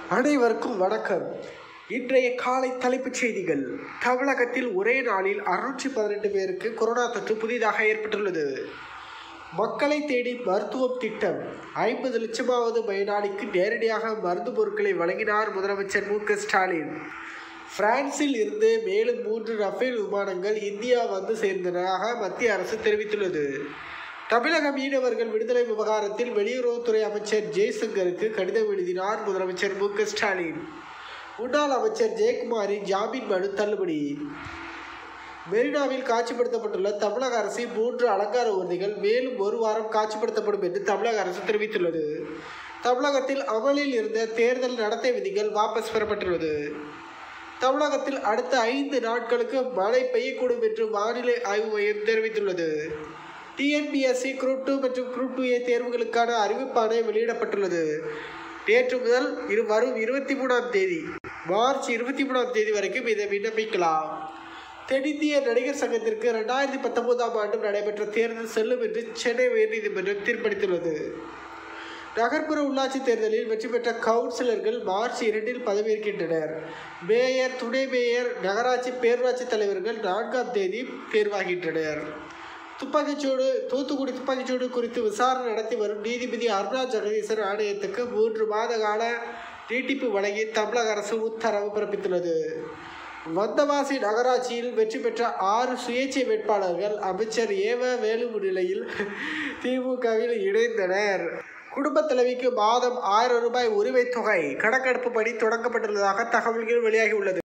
அனைவருக்கும் வணக்கம் இன்றைய காலை தலைப்புச் செய்திகள் தமிழகத்தில் ஒரே நாளில் அறுநூற்றி பதினெட்டு பேருக்கு கொரோனா தொற்று புதிதாக ஏற்பட்டுள்ளது மக்களை தேடி மருத்துவம் திட்டம் ஐம்பது லட்சமாவது பயனாளிக்கு நேரடியாக மருந்து பொருட்களை வழங்கினார் முதலமைச்சர் மு க ஸ்டாலின் பிரான்சில் இருந்து மேலும் மூன்று ரஃபேல் விமானங்கள் இந்தியா வந்து சேர்ந்ததாக மத்திய அரசு தெரிவித்துள்ளது தமிழக மீனவர்கள் விடுதலை விவகாரத்தில் வெளியுறவுத்துறை அமைச்சர் ஜெய்சங்கருக்கு கடிதம் எழுதினார் முதலமைச்சர் மு க ஸ்டாலின் முன்னாள் அமைச்சர் ஜெயக்குமாரின் ஜாமீன் மனு தள்ளுபடி மெரினாவில் காட்சிப்படுத்தப்பட்டுள்ள தமிழக அரசின் மூன்று அலங்கார ஊர்திகள் மேலும் ஒரு வாரம் காட்சிப்படுத்தப்படும் என்று தமிழக அரசு தெரிவித்துள்ளது தமிழகத்தில் அமலில் இருந்த தேர்தல் நடத்தை விதிகள் வாபஸ் பெறப்பட்டுள்ளது தமிழகத்தில் அடுத்த ஐந்து நாட்களுக்கு மழை பெய்யக்கூடும் என்று வானிலை ஆய்வு மையம் தெரிவித்துள்ளது டிஎன்பிஎஸ்சி குரூப் டூ மற்றும் குரூப் டூ ஏ தேர்வுகளுக்கான அறிவிப்பாணை வெளியிடப்பட்டுள்ளது நேற்று முதல் இரு வரும் இருபத்தி மூணாம் தேதி மார்ச் இருபத்தி மூணாம் தேதி வரைக்கும் இதை விண்ணப்பிக்கலாம் தென்னிந்திய நடிகர் சங்கத்திற்கு ரெண்டாயிரத்தி பத்தொன்பதாம் ஆண்டு நடைபெற்ற தேர்தல் செல்லும் என்று சென்னை உயர்நீதிமன்றம் தீர்ப்பளித்துள்ளது நகர்ப்புற உள்ளாட்சி தேர்தலில் வெற்றி பெற்ற கவுன்சிலர்கள் மார்ச் இரண்டில் பதவியேற்கின்றனர் மேயர் துணை மேயர் நகராட்சி பேரூராட்சி தலைவர்கள் நான்காம் தேதி தேர்வாகின்றனர் துப்பாக்கிச்சூடு தூத்துக்குடி துப்பாக்கிச்சூடு குறித்து விசாரணை நடத்தி வரும் நீதிபதி அருணா ஜெகதீசன் ஆணையத்துக்கு மூன்று மாத கால நீட்டிப்பு வழங்கி தமிழக அரசு உத்தரவு பிறப்பித்துள்ளது வந்தவாசி நகராட்சியில் வெற்றி பெற்ற ஆறு சுயேட்சை வேட்பாளர்கள் அமைச்சர் ஏவ வேலு முன்னிலையில் திமுகவில் இணைந்தனர் குடும்பத் தலைவிக்கு மாதம் ஆயிரம் ரூபாய் உரிமைத் தொகை கணக்கெடுப்பு பணி தொடங்கப்பட்டுள்ளதாக தகவல்கள் வெளியாகியுள்ளது